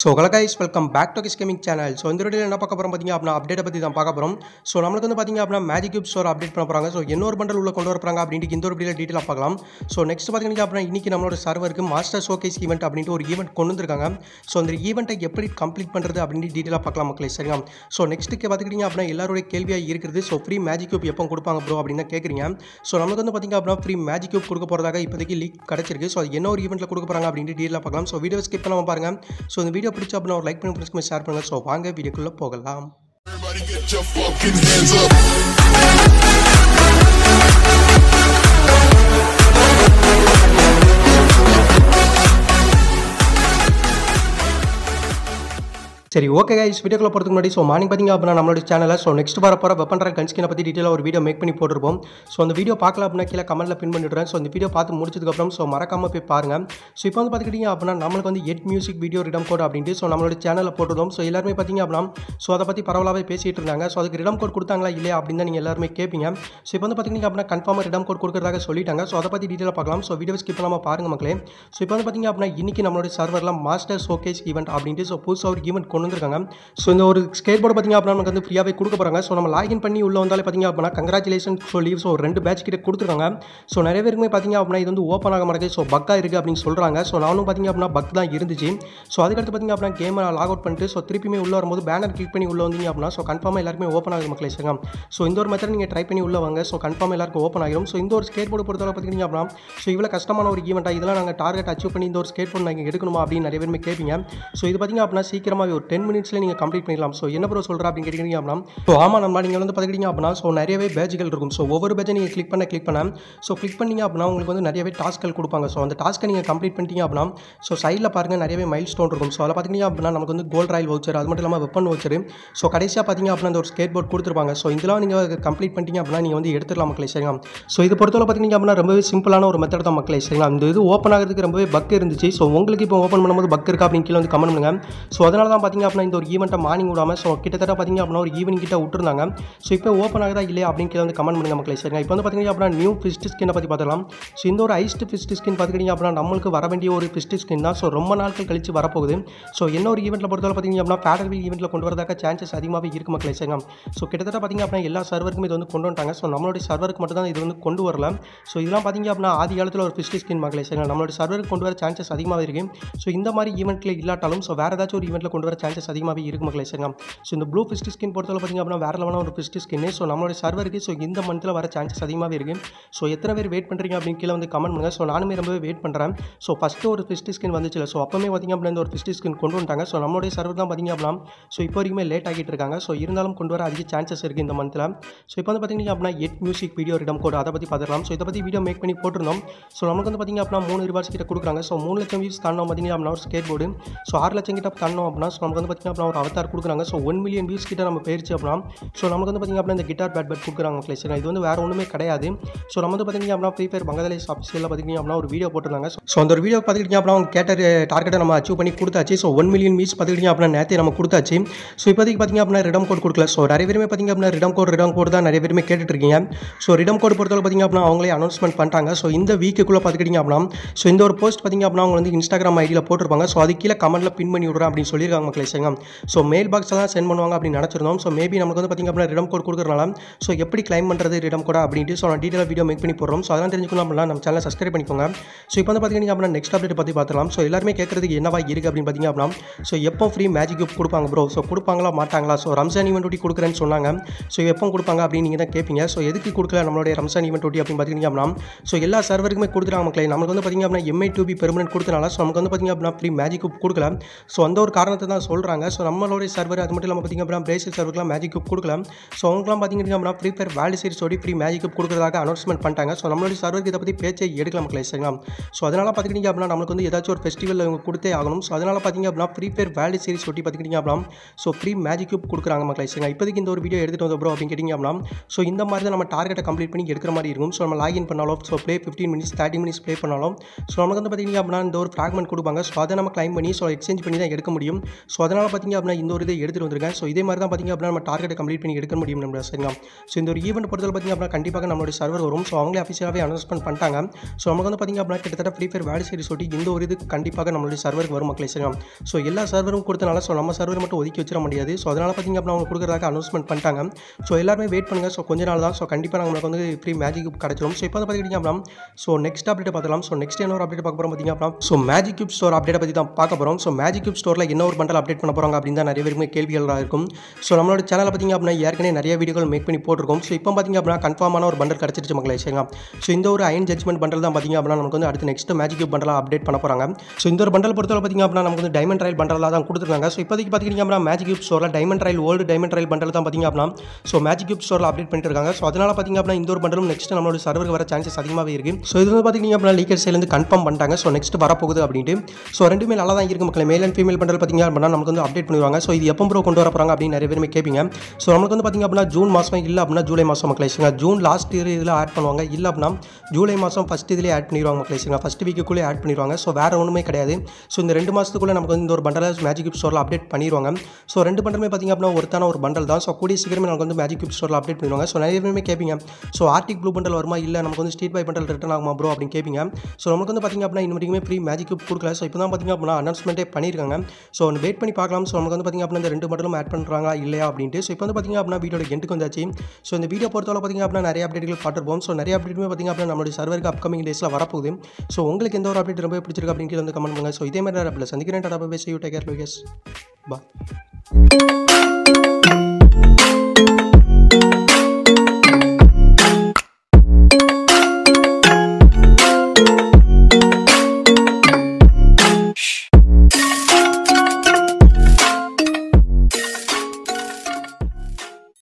So guys welcome back to kiss gaming channel so இந்த வீடியோவில் என்ன பார்க்க போகிறோம் பார்த்தீங்க அப்படின்னா அப்டேட்டை பற்றி தான் பார்க்க போகிறோம் ஸோ நம்மளுக்கு வந்து பார்த்தீங்க அப்படின்னா மேஜிக் கியூப் ஸ்டோர் அப்டேட் பண்ண போகிறாங்க ஸோ இன்னொரு பண்டல் உள்ள கொண்டு வர போகிறாங்க அப்படின்ட்டு இந்த ஒரு வீடியோ டீட்டெயிலாக பார்க்கலாம் ஸோ நெக்ஸ்ட் பார்த்தீங்கன்னா அப்படின்னா இன்றைக்கி நம்மளோட சர்வருக்கு மாஸ்டர் ஷோகேஸ் ஈவெண்ட் அப்படின்ட்டு ஒரு ஈவெண்ட் கொண்டு வந்திருக்காங்க ஸோ அந்த ஈவெண்ட்டை எப்படி கம்ப்ளீட் பண்ணுறது அப்படின்ட்டு டீட்டெயிலாக பார்க்கலாம் மக்களே சரிங்களா ஸோ நெக்ஸ்ட்டுக்கு பார்த்துக்கிட்டிங்க அப்படின்னா எல்லாருடைய கேள்வியாக இருக்கிறது ஸோ ஃப்ரீ மேஜிக் கியூப் எப்போ கொடுப்பாங்க ப்ரோ அப்படின்னு தான் கேட்குறீங்க ஸோ நமக்கு வந்து பார்த்தீங்க அப்படின்னா ஃப்ரீ மேஜிக் கியூப் கொடுக்க போகிறதாக இப்போதைக்கு லீக் கிடச்சிருக்கு ஸோ அது என்ன ஒரு ஈவெண்ட்டில் கொடுக்க போகிறாங்க அப்படின்ட்டு டீட்டெயிலாக பார்க்கலாம் ஸோ வீடியோ ஸ்கிப் பண்ணாமல் பாருங்கள் ஸோ இந்த வீடியோ பிடிச்ச அப்படின்னா ஒரு லைக் பண்ணி ஃப்ரெண்ட்ஸ்க்கு ஷேர் பண்ணுங்கள் ஸோ வாங்க வீடியோக்குள்ளே போகலாம் Everybody get your fucking hands up. சரி ஓகே கைஸ் வீடியோக்குள்ள போகிறதுக்கு முன்னாடி ஸோ மார்னிங் பார்த்தீங்க அப்படின்னா நம்மளோட சேனலில் ஸோ நெக்ஸ்ட் வர போகிற வெப்பன் ட்ராக் கன்ஸ்கினை பற்றி டீட்டெயிலாக ஒரு வீடியோ மேக் பண்ணி போட்டிருப்போம் ஸோ அந்த வீடியோ பார்க்கல அப்படின்னா கீழே கமெண்ட்டில் பின் பண்ணிவிடுறேன் ஸோ அந்த வீடியோ பார்த்து முடிச்சதுக்கப்புறம் ஸோ மறக்காமல் போய் பாருங்கள் ஸோ இப்போ வந்து பார்த்துக்கிட்டிங்க அப்படின்னா நம்மளுக்கு வந்து எட் மியூசிக் வீடியோ ரிடம் கோட் அப்படின்ட்டு ஸோ நம்மளோட சேனலில் போட்டிருந்தோம் ஸோ எல்லாருமே பார்த்தீங்க அப்படின்னா ஸோ அதை பற்றி பரவலாகவே பேசிகிட்டு இருந்தாங்க ஸோ அதுக்கு ரிடம் கோட் கொடுத்தாங்களா இல்லையா அப்படின்னு தான் நீங்கள் எல்லாருமே கேட்பீங்க ஸோ இப்போ வந்து பார்த்திங்க அப்படின்னா கன்ஃபார்மாக ரிடம் கோட் கொடுக்குறதாக சொல்லிட்டாங்க ஸோ அதை பற்றி டீட்டெயிலாக பார்க்கலாம் ஸோ வீடியோ ஸ்கிப் பண்ணாமல் பாருங்க மக்களே ஸோ இப்போ வந்து பார்த்திங்க அப்படின்னா இன்றைக்கி நம்மளோட சர்வரில் மாஸ்டர் ஷோகேஸ் ஈவெண்ட் அப்படின்ட்டு ஸோ புதுசாக ஒரு ஈவெண்ட் கொண்டு வந்திருக்காங்க ஸோ இந்த ஒரு ஸ்கேட் போர்டு பார்த்திங்க அப்படின்னா நமக்கு வந்து ஃப்ரீயாகவே கொடுக்க போகிறாங்க ஸோ நம்ம லாகின் பண்ணி உள்ள வந்தாலே பார்த்திங்க அப்படின்னா கங்க்ராச்சுலேஷன் சொல்லி ஸோ ரெண்டு பேட்ச் கிட்ட கொடுத்துருக்காங்க ஸோ நிறைய பேருக்குமே பார்த்திங்க அப்படின்னா இது வந்து ஓப்பன் ஆக மாட்டேங்குது ஸோ பக்காக இருக்குது அப்படின்னு சொல்கிறாங்க ஸோ நானும் பார்த்திங்க அப்படின்னா பக் தான் இருந்துச்சு ஸோ அதுக்கடுத்து பார்த்திங்க அப்படின்னா கேமை லாக் அவுட் பண்ணிட்டு ஸோ திருப்பியுமே உள்ள வரும்போது பேனர் கிளிக் பண்ணி உள்ள வந்தீங்க அப்படின்னா ஸோ கன்ஃபார்மாக எல்லாருமே ஓப்பன் ஆகுது மக்களே சரிங்க ஸோ இந்த ஒரு மெத்தட் நீங்கள் ட்ரை பண்ணி உள்ள வாங்க ஸோ கன்ஃபார்ம் எல்லாருக்கும் ஓப்பன் ஆகிடும் ஸோ இந்த ஒரு ஸ்கேட் போர்டு பொறுத்தவரை பார்த்திங்க அப்படின்னா ஸோ இவ்வளோ கஷ்டமான ஒரு ஈவெண்ட்டாக இதெல்லாம் நாங்கள் டார்கெட் அச்சீவ் பண்ணி இந்த ஒரு ஸ்கேட் போர்டு நாங்கள் எடுக்கணுமா அப்படின்னு நிறைய பேருமே கேட்பீங்க ஸோ இது பார்த்திங்க அப்படின்னா சீக்கிரமாக ஒரு டென் மினிட்ஸில் நீங்கள் கம்ப்ளீட் பண்ணிடலாம் ஸோ என்ன ப்ரோ சொல்கிறா அப்படின்னு கேட்டிங்க அப்படின்னா ஸோ ஆமாம் நம்ம நீங்கள் வந்து பார்த்துக்கிட்டீங்க அப்படின்னா ஸோ நிறையவே பேஜ்கள் இருக்கும் ஸோ ஒவ்வொரு பேஜை நீங்கள் கிளிக் பண்ண கிளிக் பண்ண ஸோ கிளிக் பண்ணீங்க அப்படின்னா உங்களுக்கு வந்து நிறையவே டாஸ்க்கள் கொடுப்பாங்க ஸோ அந்த டாஸ்க்கை நீங்கள் கம்ப்ளீட் பண்ணிட்டீங்க அப்படின்னா ஸோ சைடில் பாருங்கள் நிறையவே மைல் ஸ்டோன் இருக்கும் ஸோ அதில் பார்த்திங்க அப்படின்னா நமக்கு வந்து கோல்ட் ராயல் வவுச்சர் அது மட்டும் இல்லாமல் வெப்பன் வவுச்சர் ஸோ கடைசியாக பார்த்தீங்க அப்படின்னா அந்த ஒரு ஸ்கேட் போர்ட் கொடுத்துருப்பாங்க ஸோ இதெல்லாம் நீங்கள் கம்ப்ளீட் பண்ணிட்டீங்க அப்படின்னா நீங்கள் வந்து எடுத்துடலாம் மக்களே சரிங்களா ஸோ இது பொறுத்தவரை பார்த்தீங்க அப்படின்னா ரொம்பவே சிம்பிளான ஒரு மெத்தட் தான் மக்களே சரிங்களா இந்த இது ஓப்பன் ஆகிறதுக்கு ரொம்பவே பக் இருந்துச்சு ஸோ உங்களுக்கு இப்போ ஓப்பன் பண்ணும்போது பக் இருக்கா அப்படின்னு கீழே வந்து கமெண்ட் பண்ணுங்க ஸோ அதனால தான் பார்த்தீங்க அப்படின்னா இந்த ஒரு ஈவெண்ட்டை மார்னிங் விடாமல் ஸோ கிட்டத்தட்ட பார்த்தீங்க அப்படின்னா ஒரு ஈவினிங் கிட்ட விட்டுருந்தாங்க ஸோ இப்போ ஓப்பன் ஆகுதா இல்லையா அப்படின்னு கீழே வந்து கமெண்ட் பண்ணுங்க மக்களே சரிங்க இப்போ வந்து பார்த்தீங்க அப்படின்னா நியூ ஃபிஸ்ட் ஸ்கினை பற்றி பார்த்துக்கலாம் ஸோ இந்த ஒரு ஐஸ்ட் ஃபிஸ்ட் ஸ்கின் பார்த்துக்கிட்டீங்க அப்படின்னா நம்மளுக்கு வர வேண்டிய ஒரு ஃபிஸ்ட் ஸ்கின் தான் ஸோ ரொம்ப நாட்கள் கழிச்சு வரப்போகுது ஸோ என்ன ஒரு ஈவெண்ட்டில் பொறுத்தவரை பார்த்தீங்க அப்படின்னா பேடர்வில் ஈவெண்ட்டில் கொண்டு வரதாக சான்சஸ் அதிகமாகவே இருக்கு மக்களே சரிங்க ஸோ கிட்டத்தட்ட பார்த்தீங்க அப்படின்னா எல்லா சர்வருக்குமே இது வந்து கொண்டு வந்துட்டாங்க ஸோ நம்மளுடைய சர்வருக்கு மட்டும் தான் இது வந்து கொண்டு வரல ஸோ இதெல்லாம் பார்த்தீங்க அப்படின்னா ஆதி காலத்தில் ஒரு ஃபிஸ்ட் ஸ்கின் மக்களே சரிங்க நம்மளோட சர்வருக்கு கொண்டு வர சான்சஸ் அதிகமாகவே இருக்கு ஸோ இந்த மாதிரி ஈவெண்ட்டில் இல்லாட்டாலும் ஸோ வேறு ஏதாச்சும் ஒரு ஈவெண்ட்டில் கொண்டு வர சான்சஸ் அதிகமாகவே இருக்கு மக்களே சரிங்க ஸோ இந்த ப்ளூ ஃபிஸ்ட் ஸ்கின் பொறுத்தவரை பார்த்தீங்க அப்படின்னா வேறு லெவலான ஒரு ஃபிஸ்ட் ஸ்கின் ஸோ நம்மளோட சர்வருக்கு ஸோ இந்த மந்தில் வர சான்சஸ் அதிகமாகவே இருக்குது ஸோ எத்தனை பேர் வெயிட் பண்ணுறீங்க அப்படின்னு கீழே வந்து கமெண்ட் பண்ணுங்கள் ஸோ நானுமே ரொம்பவே வெயிட் பண்ணுறேன் ஸோ ஃபஸ்ட்டு ஒரு ஃபிஸ்ட் ஸ்கின் வந்துச்சுல ஸோ அப்போமே பார்த்திங்க அப்படின்னா இந்த ஒரு ஃபிஸ்ட் ஸ்கின் கொண்டு வந்துட்டாங்க ஸோ நம்மளுடைய சர்வர் தான் பார்த்திங்க அப்படின்னா ஸோ இப்போ வரைக்குமே லேட் ஆகிட்டு இருக்காங்க ஸோ இருந்தாலும் கொண்டு வர அதிக சான்சஸ் இருக்குது இந்த மந்தில் ஸோ இப்போ வந்து பார்த்திங்க அப்படின்னா எட் மியூசிக் வீடியோ ரிடம் கோட் அதை பற்றி பார்த்துக்கலாம் ஸோ இதை பற்றி வீடியோ மேக் பண்ணி போட்டிருந்தோம் ஸோ நமக்கு வந்து பார்த்திங்க அப்படின்னா மூணு ரிவார்ட்ஸ் கிட்ட கொடுக்குறாங்க ஸோ மூணு லட்சம் வியூஸ் தாண்டோம் பார்த்திங்க அப்படின்னா ஒரு ஸ்கேட் போர்டு ஸோ ஆறு லட்சம் கிட்ட தாண்டோம் அப்படின்னா ஸோ நமக்கு வந்து பார்த்திங்க அப்படின்னா ஒரு அவதார் கொடுக்குறாங்க ஸோ ஒன் மில்லியன் வியூஸ் கிட்ட நம்ம போயிருச்சு அப்படின்னா ஸோ நமக்கு வந்து பார்த்திங்க அப்படின்னா இந்த கிட்டார் பேட் பேட் கொடுக்குறாங்க ஃப்ளேஸ் இது வந்து வேறு ஒன்றுமே கிடையாது ஸோ நம்ம வந்து பார்த்திங்க அப்படின்னா ஃப்ரீ ஃபயர் பங்களாதேஷ் ஆஃபீஸில் பார்த்திங்க அப்படின்னா ஒரு வீடியோ போட்டிருந்தாங்க ஸோ அந்த ஒரு வீடியோ பார்த்துக்கிட்டிங்க அப்படின்னா அவங்க கேட்ட டார்கெட்டை நம்ம அச்சீவ் பண்ணி கொடுத்தாச்சு ஸோ ஒன் மில்லியன் வியூஸ் பார்த்துக்கிட்டிங்க அப்படின்னா நேரத்தை நம்ம கொடுத்தாச்சு ஸோ இப்போதைக்கு பார்த்திங்க அப்படின்னா ரிடம் கோட் கொடுக்கல ஸோ நிறைய பேருமே பார்த்திங்க அப்படின்னா ரிடம் கோட் ரிடம் கோட் தான் நிறைய பேருமே கேட்டுட்டு இருக்கீங்க ஸோ ரிடம் கோட் பொறுத்தவரை பார்த்திங்க அப்படின்னா அவங்களே அனௌன்ஸ்மெண்ட் பண்ணிட்டாங்க ஸோ இந்த வீக்குள்ளே பார்த்துக்கிட்டிங்க அப்படின்னா ஸோ இந்த ஒரு போஸ்ட் பார்த்திங்க அப்படின்னா அவங்க வந்து இன்ஸ்டாகிராம் ஐடியில் போட்டிருப்பாங்க ஸோ அது கீழே கமெண்ட்டில் பின் பண்ணி விட்றேன் அப்படின்னு சொல்லியிருக்காங்க மக்களே சரிங்க ஸோ மெயில் பாக்ஸ் தான் சென்ட் பண்ணுவாங்க அப்படின்னு நினச்சிருந்தோம் ஸோ மேபி நமக்கு வந்து பார்த்திங்க அப்படின்னா ரிடம் கோட் கொடுக்குறனால ஸோ எப்படி கிளைம் பண்ணுறது ரிடம் கோட் அப்படின்ட்டு ஸோ நான் டீட்டெயில் வீடியோ மேக் பண்ணி போடுறோம் ஸோ அதெல்லாம் தெரிஞ்சுக்கணும் அப்படின்னா நம்ம சேனலை சப்ஸ்கிரைப் பண்ணிக்கோங்க ஸோ இப்போ வந்து பார்த்திங்க அப்படின்னா நெக்ஸ்ட் அப்டேட் பற்றி பார்த்துலாம் ஸோ எல்லாருமே கேட்குறதுக்கு என்னவா இருக்குது அப்படின்னு பார்த்திங்க அப்படின்னா ஸோ எப்போ ஃப்ரீ மேஜிக் கியூப் கொடுப்பாங்க ப்ரோ ஸோ கொடுப்பாங்களா மாட்டாங்களா ஸோ ரம்சான் ஈவெண்ட் ஒட்டி கொடுக்குறேன்னு சொன்னாங்க ஸோ எப்போ கொடுப்பாங்க அப்படின்னு நீங்கள் தான் கேட்பீங்க ஸோ எதுக்கு கொடுக்கல நம்மளுடைய ரம்சான் ஈவெண்ட் ஒட்டி அப்படின்னு பார்த்திங்க அப்படின்னா ஸோ எல்லா சர்வருக்குமே கொடுத்துட்டாங்க மக்களே நமக்கு வந்து பார்த்திங்க அப்படின்னா எம்ஐ டூ பி பெர்மனெண்ட் கொடுத்தனால ஸோ நமக்கு வந்து பார்த்திங்க அப்படின்னா ஃப்ரீ மேஜிக் கியூப் கொடுக்கல ஸோ அந்த ஒரு காரணத்தை தான் சொல்கிறாங்க ஸோ நம்மளுடைய சர்வர் அது மட்டும் இல்லாமல் பார்த்திங்க அப்படின்னா பிரேசில் சர்வருக்குலாம் மேஜிக் கியூப் கொடுக்கல ஸோ அவங்களாம் பார்த்திங்க அப்படின்னா ஃப்ரீ ஃபயர் வேல்டு சீரிஸ் ஓடி ஃப்ரீ மேஜிக் கியூப் கொடுக்குறதாக அனௌன்ஸ்மெண்ட் பண்ணிட்டாங்க ஸோ நம்மளுடைய சர்வருக்கு இதை பற்றி பேச்சை எடுக்கலாம் மக்களே சரிங்களா ஸோ அதனால் பார்த்துக்கிட்டிங்க அப்படின்னா நமக்கு வந்து ஏதாச்சும் ஒரு ஃபெஸ்டிவல் அவங்க கொடுத்தே ஆகணும் ஸோ அதனால் பார்த்திங்க அப்படின்னா ஃப்ரீ ஃபயர் வேல்டு சீரிஸ் ஒட்டி பார்த்துக்கிட்டிங்க அப்படின்னா ஸோ ஃப்ரீ மேஜிக் கியூப் கொடுக்குறாங்க மக்களே சரிங்க இப்போதைக்கு இந்த ஒரு வீடியோ எடுத்துகிட்டு வந்தோம் ப்ரோ அப்படின்னு கேட்டிங்க அப்படின்னா ஸோ இந்த மாதிரி தான் நம்ம டார்கெட்டை கம்ப்ளீட் பண்ணி எடுக்கிற மாதிரி இருக்கும் ஸோ நம்ம லாகின் பண்ணாலும் so play fifteen minutes thirty minutes play பண்ணாலும் ஸோ நமக்கு வந்து பார்த்திங்க அப்படின்னா இந்த ஒரு ஃப்ராக்மெண்ட் கொடுப்பாங்க ஸோ அதை நம்ம கிளைம் பண்ணி ஸோ எக்ஸ்சேஞ்ச் பண்ணி தான் எடுக்க முடியும் ஸோ அதனால் பார்த்தீங்க அப்படின்னா இந்த ஒரு இதை எடுத்துகிட்டு வந்திருக்கேன் ஸோ இதே மாதிரி தான் பார்த்தீங்க அப்படின்னா நம்ம டார்கெட்டை கம்ப்ளீட் பண்ணி எடுக்க முடியும் நம்ம சரிங்களா ஸோ இந்த ஒரு ஈவெண்ட் பொறுத்தவரை பார்த்தீங்க அப்படின்னா கண்டிப்பாக நம்மளுடைய சர்வர் வரும் ஸோ அவங்களே அஃபிஷியலாகவே அனௌன்ஸ்மெண்ட் பண்ணிட்டாங்க ஸோ நமக்கு வந்து பார்த்தீங்க அப்படின்னா கிட்டத்தட்ட ஃப்ரீ ஃபயர் வேலை சரி சொல்லி இந்த ஒரு இது கண்டிப்பாக நம்மளுடைய சர்வருக்கு வரும் மக்களே சரிங்களா ஸோ எல்லா சர்வரும் கொடுத்தனால ஸோ நம்ம சர்வர் மட்டும் ஒதுக்கி வச்சிட முடியாது ஸோ அதனால் பார்த்தீங்க அப்படின்னா அவங்க கொடுக்குறதாக அனௌன்ஸ்மெண்ட் பண்ணிட்டாங்க ஸோ எல்லாருமே வெயிட் பண்ணுங்கள் ஸோ கொஞ்ச நாள் தான் ஸோ கண்டிப்பாக நம்மளுக்கு வந்து ஃப்ரீ மேஜிக் கியூப் கிடச்சிரும் ஸோ இப்போ வந்து பார்த்துக்கிட்டிங்க அப்படின்னா ஸோ நெக்ஸ்ட் அப்டேட் பார்க்கலாம் ஸோ நெக்ஸ்ட் என்ன ஒரு அப்டேட் பார்க்க போகிறோம் பார்த்தீங்க அப்படின்னா so magic cube store update பற்றி தான் பார்க்க போகிறோம் ஸோ மேஜிக் கியூப் ஸ்டோரில் என்ன ஒரு பண்டல் அப்டேட் பண்ண போகிறாங்க அப்படின்னு தான் நிறைய பேருமே கேள்விகளாக இருக்கும் ஸோ நம்மளோட சேனலில் பார்த்தீங்க அப்படின்னா ஏற்கனவே நிறைய வீடியோகள் மேக் பண்ணி போட்டிருக்கோம் ஸோ இப்போ பார்த்தீங்க அப்படின்னா கன்ஃபார்மான ஒரு பண்டல் கிடச்சிருச்சு மக்களே சரிங்களா ஸோ இந்த ஒரு அயன் ஜட்மெண்ட் பண்டல் தான் பார்த்தீங்க அப்படின்னா நமக்கு வந்து அடுத்து நெக்ஸ்ட் மேஜிக் கியூப் பண்டலாக அப்டேட் பண்ண போகிறாங்க ஸோ இந்த ஒரு பண்டல் பொறுத்தவரை பார்த்தீங்க அப்படின்னா நமக்கு வந்து டைமண்ட் ரயில் பண்டலாக தான் கொடுத்துருக்காங்க ஸோ இப்போதைக்கு பார்த்தீங்க அப்படின்னா மேஜிக் கியூப் ஸ்டோரில் டைமண்ட் ரயில் ஓல்டு டைமண்ட் ரயில் பண்டல் தான் பார்த்தீங்க அப்படின்னா ஸோ மேஜிக் கியூப் ஸ்டோரில் அப்டேட் பண்ணிட்டு இருக்காங்க ஸோ அதனால் பார்த்தீங்க அப்படின்னா இந்த ஒரு பண்டலும் நெக்ஸ்ட் நம்மளோட சர்வருக்கு வர சான்சஸ் அதிகமாகவே இருக்குது ஸோ இது வந்து பார்த்தீங்க அப்படின்னா லீக்கர் சைலேருந்து கன்ஃபார்ம் பண்ணிட்டாங்க ஸோ நெக்ஸ்ட் வரப்போகுது அப்படின்ட்டு ஸோ ரெண்டுமே நல்லா தான் இருக்குது மக்களே மேல் அண்ட் ஃபீமேல் பண்டல் பார்த்தீங்க அப்படின்னா நமக்கு வந்து அப்டேட் பண்ணுவாங்க ஸோ இது எப்போ ப்ரோ கொண்டு வர போகிறாங்க அப்படின்னு நிறைய பேருமே கேட்பீங்க ஸோ நமக்கு வந்து பார்த்தீங்க அப்படின்னா ஜூன் மாதம் இல்லை அப்படின்னா ஜூலை மாதம் மக்களேஷுங்க ஜூன் லாஸ்ட் இயர் இதில் ஆட் பண்ணுவாங்க இல்லை அப்படின்னா ஜூலை மாதம் ஃபஸ்ட் இதிலே ஆட் பண்ணிடுவாங்க மக்களேஷுங்க ஃபஸ்ட் வீக்குள்ளே ஆட் பண்ணிடுவாங்க ஸோ வேறு ஒன்றுமே கிடையாது ஸோ இந்த ரெண்டு மாதத்துக்குள்ளே நமக்கு வந்து இந்த ஒரு பண்டலை மேஜிக் கியூப் ஸ்டோரில் அப்டேட் பண்ணிடுவாங்க ஸோ ரெண்டு பண்டலுமே பார்த்தீங்க அப்படின்னா ஒருத்தான ஒரு பண்டல் தான் ஸோ கூடிய சீக்கிரமே நமக்கு வந்து மேஜிக் கியூப் ஸ்டோரில் அப்டேட் பண்ணிடுவாங்க ஸோ நிறைய பேருமே கேட்பீங்க ஸோ ஆர்டிக் ப்ளூ பண்டல் வருமா இல்லை நமக்கு வந்து ஸ்ட்ரீட் பை பண்டல் ரிட்டன் ஆகுமா ப்ரோ அப்படின்னு கேட்பீங்க ஸோ நமக்கு வந்து பார்த்தீங்க அப்படின்னா இன்னும் வரைக்குமே ஃப்ரீ மேஜிக் கியூப் கொடுக்கல ஸோ இப்போ தான் பார்த்தீங்க அப்படின்னா அனௌன்ஸ்மெண்ட்டே பண்ணியிருக்காங்க ஸோ வெயிட் பண்ணி பார்க்கலாம் ஸோ நமக்கு வந்து பார்த்தீங்க அப்படின்னா இந்த ரெண்டு பண்டலும் ஆட் பண்ணுறாங்களா இல்லையா அப்படின்ட்டு ஸோ இப்போ வந்து பார்த்தீங்க அப்படின்னா வீடியோட எண்டுக்கு வந்தாச்சு ஸோ இந்த வீடியோ பொறுத்தவரை பார்த்தீங்க அப்படின்னா நிறைய அப்டேட்கள் பார்த்துருப்போம் ஸோ நிறைய அப்டேட்டுமே பார்த்தீங்க அப்படின்னா நம்மளுடைய சர்வருக்கு அப்கமிங் டேஸில் வரப்போகுது ஸோ உங்களுக்கு எந்த ஒரு அப்டேட் ரொம்ப பிடிச்சிருக்கு அப்படின்னு கீழே வந்து கமெண்ட் பண்ணுங்கள் ஸோ இதே மாதிரி நிறைய சந்திக்கிறேன் டாடா bye you take care Lokesh பா